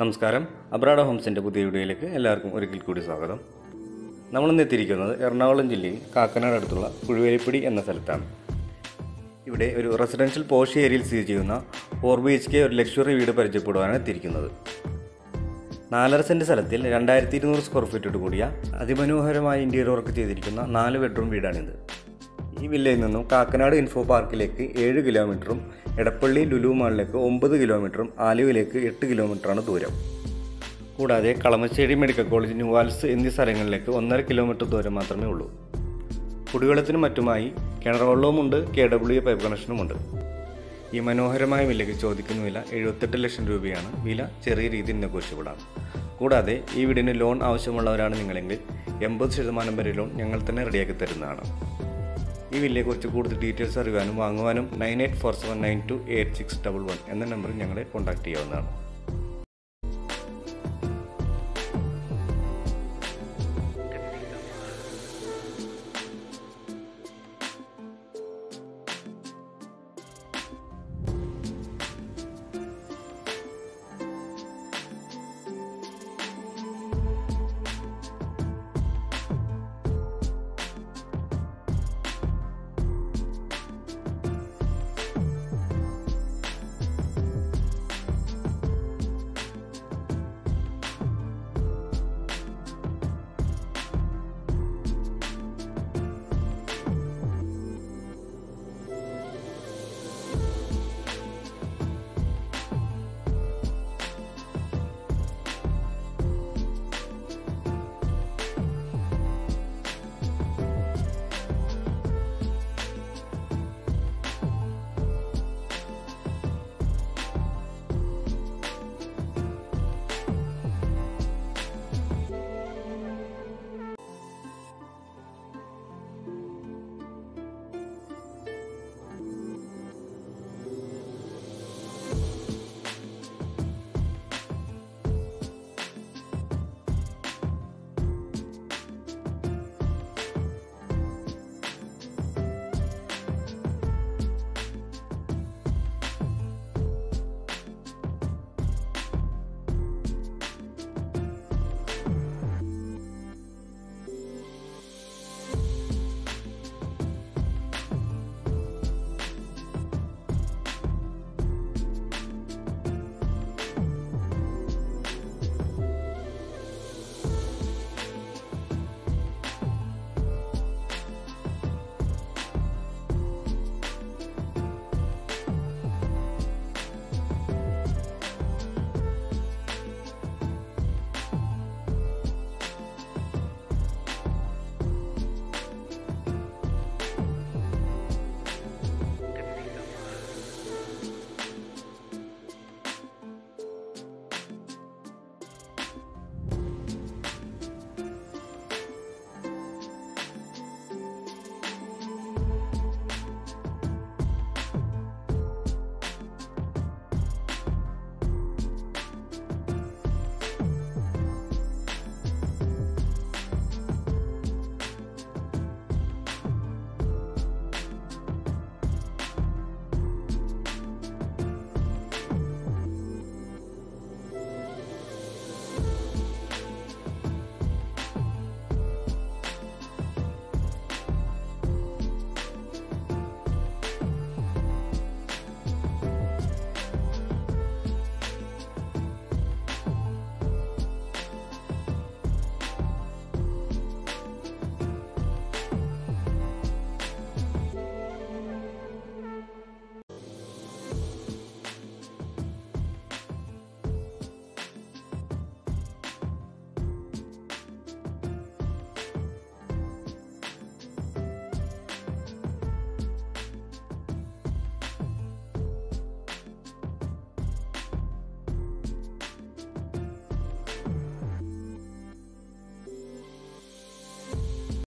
നമസ്കാരം അബ്രാഡ ഹോംസിൻ്റെ പുതിയ വീഡിയോയിലേക്ക് എല്ലാവർക്കും ഒരിക്കൽ കൂടി സ്വാഗതം നമ്മളിന്ന് എത്തിയിരിക്കുന്നത് എറണാകുളം ജില്ലയിൽ കാക്കനാട് അടുത്തുള്ള കുഴുവേലിപ്പടി എന്ന സ്ഥലത്താണ് ഇവിടെ ഒരു റെസിഡൻഷ്യൽ പോഷ് ഏരിയയിൽ സ്ഥിതി ചെയ്യുന്ന ഫോർ ബി എച്ച് കെ ഒരു ലക്ഷറി വീട് പരിചയപ്പെടുവാനാണ് എത്തിയിരിക്കുന്നത് നാലര സെൻറ്റ് സ്ഥലത്തിൽ രണ്ടായിരത്തി ഇരുന്നൂറ് സ്ക്വയർ ഫീറ്റോട് കൂടിയ അതിമനോഹരമായ ഇൻറ്റീരിയർ വർക്ക് ചെയ്തിരിക്കുന്ന നാല് ബെഡ്റൂം വീടാണിത് ഈ വില്ലയിൽ നിന്നും കാക്കനാട് ഇൻഫോ പാർക്കിലേക്ക് ഏഴ് കിലോമീറ്ററും എടപ്പള്ളി ലുലു മാളിലേക്ക് ഒമ്പത് കിലോമീറ്ററും ആലുവയിലേക്ക് എട്ട് കിലോമീറ്ററാണ് ദൂരം കൂടാതെ കളമശ്ശേരി മെഡിക്കൽ കോളേജ് ന്യൂവാൽസ് എന്നീ സ്ഥലങ്ങളിലേക്ക് ഒന്നര കിലോമീറ്റർ ദൂരം മാത്രമേ ഉള്ളൂ കുടിവെള്ളത്തിനും മറ്റുമായി കിണർ വെള്ളവുമുണ്ട് കെ ഡബ്ല്യു പൈപ്പ് കണക്ഷനുമുണ്ട് ഈ മനോഹരമായ വിലയ്ക്ക് ചോദിക്കുന്ന വില എഴുപത്തെട്ട് ലക്ഷം രൂപയാണ് വില ചെറിയ രീതിയിൽ നെഗോഷ്യബിളാണ് കൂടാതെ ഈ വീടിന് ലോൺ ആവശ്യമുള്ളവരാണ് നിങ്ങളെങ്കിൽ എൺപത് ശതമാനം വരെ ലോൺ ഞങ്ങൾ തന്നെ റെഡിയാക്കി തരുന്നതാണ് ഈ വില്ലയെക്കുറിച്ച് കൂടുതൽ ഡീറ്റെയിൽസ് അറിയാനും വാങ്ങുവാനും nine eight four seven nine two eight six double one എന്ന നമ്പറിൽ ഞങ്ങളെ കോൺടാക്റ്റ് ചെയ്യാവുന്നതാണ്